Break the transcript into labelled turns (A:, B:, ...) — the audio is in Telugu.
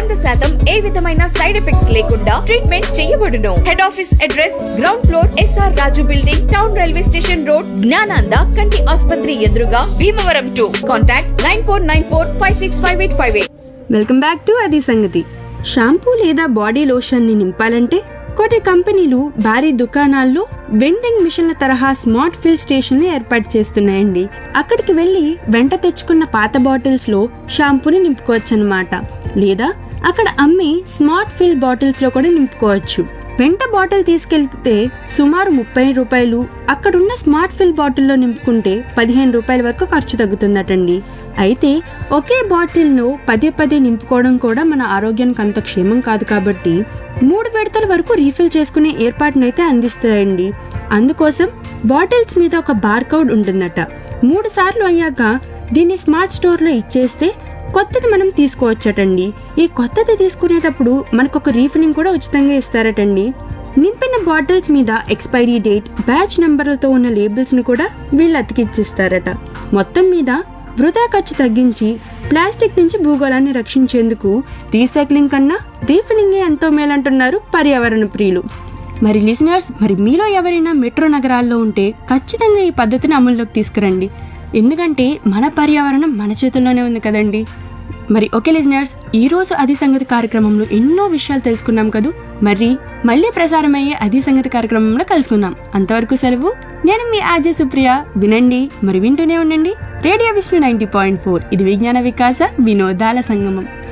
A: వంద శాతం ఏ విధమైన సైడ్ ఎఫెక్ట్స్ లేకుండా ట్రీట్మెంట్ చేయబడును head office address ground floor SR Raju building town railway station road Gnananda కంటి ఆసుపత్రి ఎదురుగా Bhimavaram to contact nine four nine four five six five eight five eight
B: welcome back to అది సంగతి షాంపూ లేదా బాడీ లోషన్ని నింపాలంటే కొన్ని కంపెనీలు భారీ దుకాణాల్లో వెండింగ్ మిషన్ల తరహా స్మార్ట్ ఫిల్ స్టేషన్లు ఏర్పాటు చేస్తున్నాయండి అక్కడికి వెళ్ళి వెంట తెచ్చుకున్న పాత బాటిల్స్లో షాంపూని నింపుకోవచ్చు అనమాట లేదా అక్కడ అమ్మి స్మార్ట్ ఫిల్ బాటిల్స్లో కూడా నింపుకోవచ్చు వెంట బాటిల్ తీసుకెళ్తే సుమారు ముప్పై రూపాయలు అక్కడున్న స్మార్ట్ ఫిల్ బాటిల్లో నింపుకుంటే పదిహేను రూపాయల వరకు ఖర్చు తగ్గుతుందటండి అయితే ఒకే బాటిల్ను పదే పదే నింపుకోవడం కూడా మన ఆరోగ్యానికి అంత క్షేమం కాదు కాబట్టి మూడు విడతల వరకు రీఫిల్ చేసుకునే ఏర్పాటునైతే అందిస్తాయండి అందుకోసం బాటిల్స్ మీద ఒక బార్కోడ్ ఉంటుందట మూడు సార్లు అయ్యాక దీన్ని స్మార్ట్ స్టోర్లో ఇచ్చేస్తే కొత్తది మనం తీసుకోవచ్చటండి ఈ కొత్తది తీసుకునేటప్పుడు మనకు ఒక రీఫిలింగ్ కూడా ఉచితంగా ఇస్తారటండి నింపిన బాటిల్స్ మీద ఎక్స్పైరీ డేట్ బ్యాచ్ నెంబర్లతో ఉన్న లేబుల్స్ను కూడా వీళ్ళు అతికిచ్చిస్తారట మొత్తం మీద వృధా ఖర్చు తగ్గించి ప్లాస్టిక్ నుంచి భూగోళాన్ని రక్షించేందుకు రీసైక్లింగ్ కన్నా రీఫిలింగే ఎంతో మేలంటున్నారు పర్యావరణ ప్రియులు మరి లిజనర్స్ మరి మీలో ఎవరైనా మెట్రో నగరాల్లో ఉంటే ఖచ్చితంగా ఈ పద్ధతిని అమల్లోకి తీసుకురండి ఎందుకంటే మన పర్యావరణం మన చేతుల్లోనే ఉంది కదండి మరి ఓకే లిజనర్స్ ఈ రోజు అది సంగతి కార్యక్రమంలో ఎన్నో విషయాలు తెలుసుకున్నాం కదూ మరి మళ్ళీ ప్రసారమయ్యే అది సంగతి కార్యక్రమంలో కలుసుకుందాం అంతవరకు సెలవు నేను మీ ఆర్జే సుప్రియ వినండి మరి వింటూనే ఉండండి radio Vishnu ninety point four ఇది విజ్ఞాన వికాస వినోదాల సంగమం